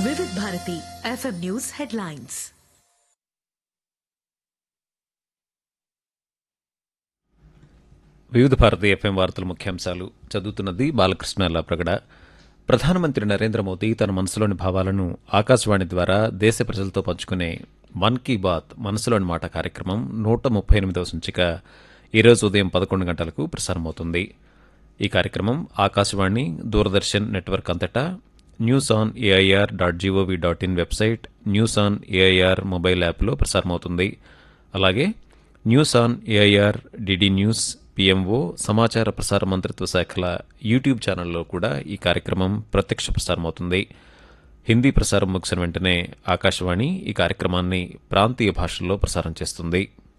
వివిధ Bharati FM news headlines వివిధ Bharati FM వార్తల ముఖ్యాంశాలు చదువుతున్నది బాలకృష్ణ ప్రగడ ప్రధానమంత్రి నరేంద్ర మోదీ తన మనసులోని భావాలను ఆకాశవాణి ద్వారా దేశ ప్రజలతో పంచుకునే మన్ కీ బాత్ మనసులోని మాట కార్యక్రమం నూట ముప్పై ఎనిమిదవ సంచిక ఈరోజు ఉదయం పదకొండు గంటలకు ప్రసారమవుతుంది ఈ కార్యక్రమం ఆకాశవాణి దూరదర్శన్ నెట్వర్క్ అంతటా news on AIR dot GOV dot in website news on AIR mobile యాప్లో ప్రసారమవుతుంది అలాగే news on AIR DD news PMO సమాచార ప్రసార మంత్రిత్వ శాఖల యూట్యూబ్ ఛానల్లో కూడా ఈ కార్యక్రమం ప్రత్యక్ష ప్రసారమవుతుంది హిందీ ప్రసారం ముగిసిన వెంటనే ఆకాశవాణి ఈ కార్యక్రమాన్ని ప్రాంతీయ భాషల్లో ప్రసారం చేస్తుంది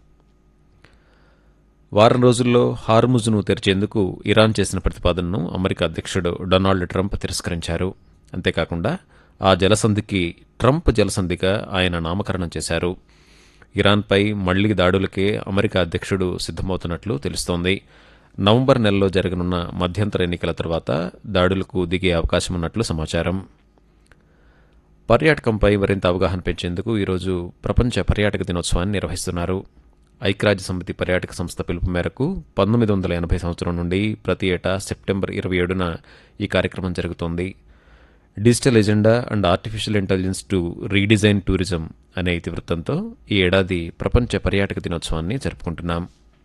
వారం రోజుల్లో హార్ముజ్ను తెరిచేందుకు ఇరాన్ చేసిన ప్రతిపాదనను అమెరికా అధ్యక్షుడు డొనాల్డ్ ట్రంప్ తిరస్కరించారు అంతేకాకుండా ఆ జలసంధికి ట్రంప్ జలసంధిగా ఆయన నామకరణం చేశారు ఇరాన్పై మళ్లీ దాడులకే అమెరికా అధ్యక్షుడు సిద్దమవుతున్నట్లు తెలుస్తోంది నవంబర్ నెలలో జరగనున్న మధ్యంతర ఎన్నికల తర్వాత దాడులకు దిగే అవకాశం ఉన్నట్లు సమాచారం పర్యాటకంపై మరింత అవగాహన పెంచేందుకు ఈరోజు ప్రపంచ పర్యాటక దినోత్సవాన్ని నిర్వహిస్తున్నారు ఐక్యరాజ్య సమితి పర్యాటక సంస్థ పిలుపు మేరకు పంతొమ్మిది వందల ఎనభై సంవత్సరం నుండి ప్రతి ఏటా సెప్టెంబర్ ఇరవై ఏడున ఈ కార్యక్రమం జరుగుతోంది digital agenda and artificial intelligence to redesign tourism అనే ఇతివృత్తంతో ఈ ఏడాది ప్రపంచ పర్యాటక దినోత్సవాన్ని జరుపుకుంటున్నాం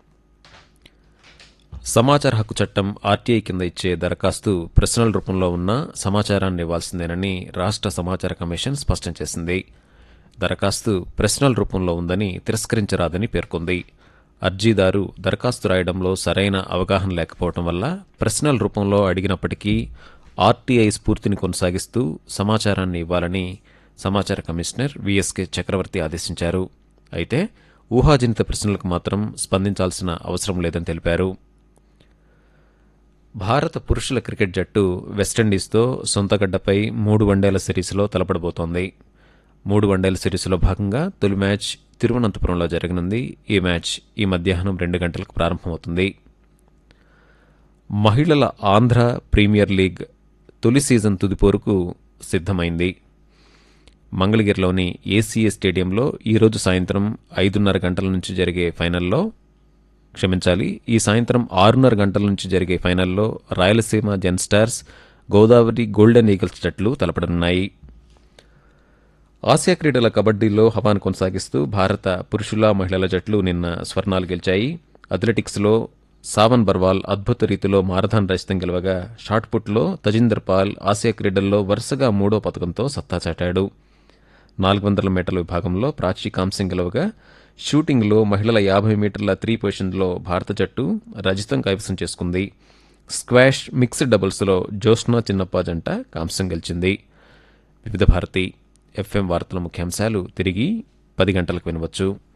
సమాచార హక్కు చట్టం ఆర్టీఐ కింద ఇచ్చే దరఖాస్తు ప్రశ్నల రూపంలో ఉన్న సమాచారాన్ని ఇవ్వాల్సిందేనని రాష్ట్ర సమాచార కమిషన్ స్పష్టం చేసింది దరఖాస్తు ప్రశ్నల రూపంలో ఉందని తిరస్కరించరాదని పేర్కొంది అర్జీదారు దరఖాస్తు రాయడంలో సరైన అవగాహన లేకపోవడం వల్ల ప్రశ్నల రూపంలో అడిగినప్పటికీ ఆర్టీఐ స్ఫూర్తిని కొనసాగిస్తూ సమాచారాన్ని ఇవ్వాలని సమాచార కమిషనర్ విఎస్కే చక్రవర్తి ఆదేశించారు అయితే ఊహాజనిత ప్రశ్నలకు మాత్రం స్పందించాల్సిన అవసరం లేదని తెలిపారు భారత పురుషుల క్రికెట్ జట్టు వెస్టిండీస్తో సొంతగడ్డపై మూడు వన్డేల సిరీస్లో తలపడబోతోంది మూడు వన్డేల సిరీస్లో భాగంగా తొలి మ్యాచ్ తిరువనంతపురంలో జరగనుంది ఈ మ్యాచ్ ఈ మధ్యాహ్నం రెండు గంటలకు ప్రారంభమవుతుంది మహిళల ఆంధ్ర ప్రీమియర్ లీగ్ తొలి సీజన్ తుదిపోరుకు సిద్ధమైంది మంగళగిరిలోని ఏసీఏ స్టేడియంలో ఈరోజు సాయంత్రం ఐదున్నర గంటల నుంచి జరిగే ఫైనల్లో క్షమించాలి ఈ సాయంత్రం ఆరున్నర గంటల నుంచి జరిగే ఫైనల్లో Rayalaseema Gen Stars Godavari Golden Eagles జట్లు తలపడనున్నాయి ఆసియా క్రీడల కబడ్డీలో హవాను కొనసాగిస్తూ భారత పురుషుల మహిళల జట్లు నిన్న స్వర్ణాలు గెలిచాయి అథ్లెటిక్స్లో సావన్ బర్వాల్ అద్భుత రీతిలో మారథాన్ రచితం గెలవగా షాట్పుట్లో తజిందర్ పాల్ ఆసియా క్రీడల్లో వరుసగా మూడో పథకంతో సత్తా చాటాడు నాలుగు వందల మీటర్ల విభాగంలో ప్రాచీ కాంస్యం గెలవగా షూటింగ్లో మహిళల యాభై మీటర్ల త్రీ పొజిషన్లో భారత జట్టు రజితం కైవసం చేసుకుంది స్క్వాష్ మిక్స్డ్ డబుల్స్లో జోష్నా చిన్నప్ప జంట కాంస్యం గెలిచింది వివిధ భారతి ఎఫ్ఎం వార్తల ముఖ్యాంశాలు తిరిగి పది గంటలకు వినవచ్చు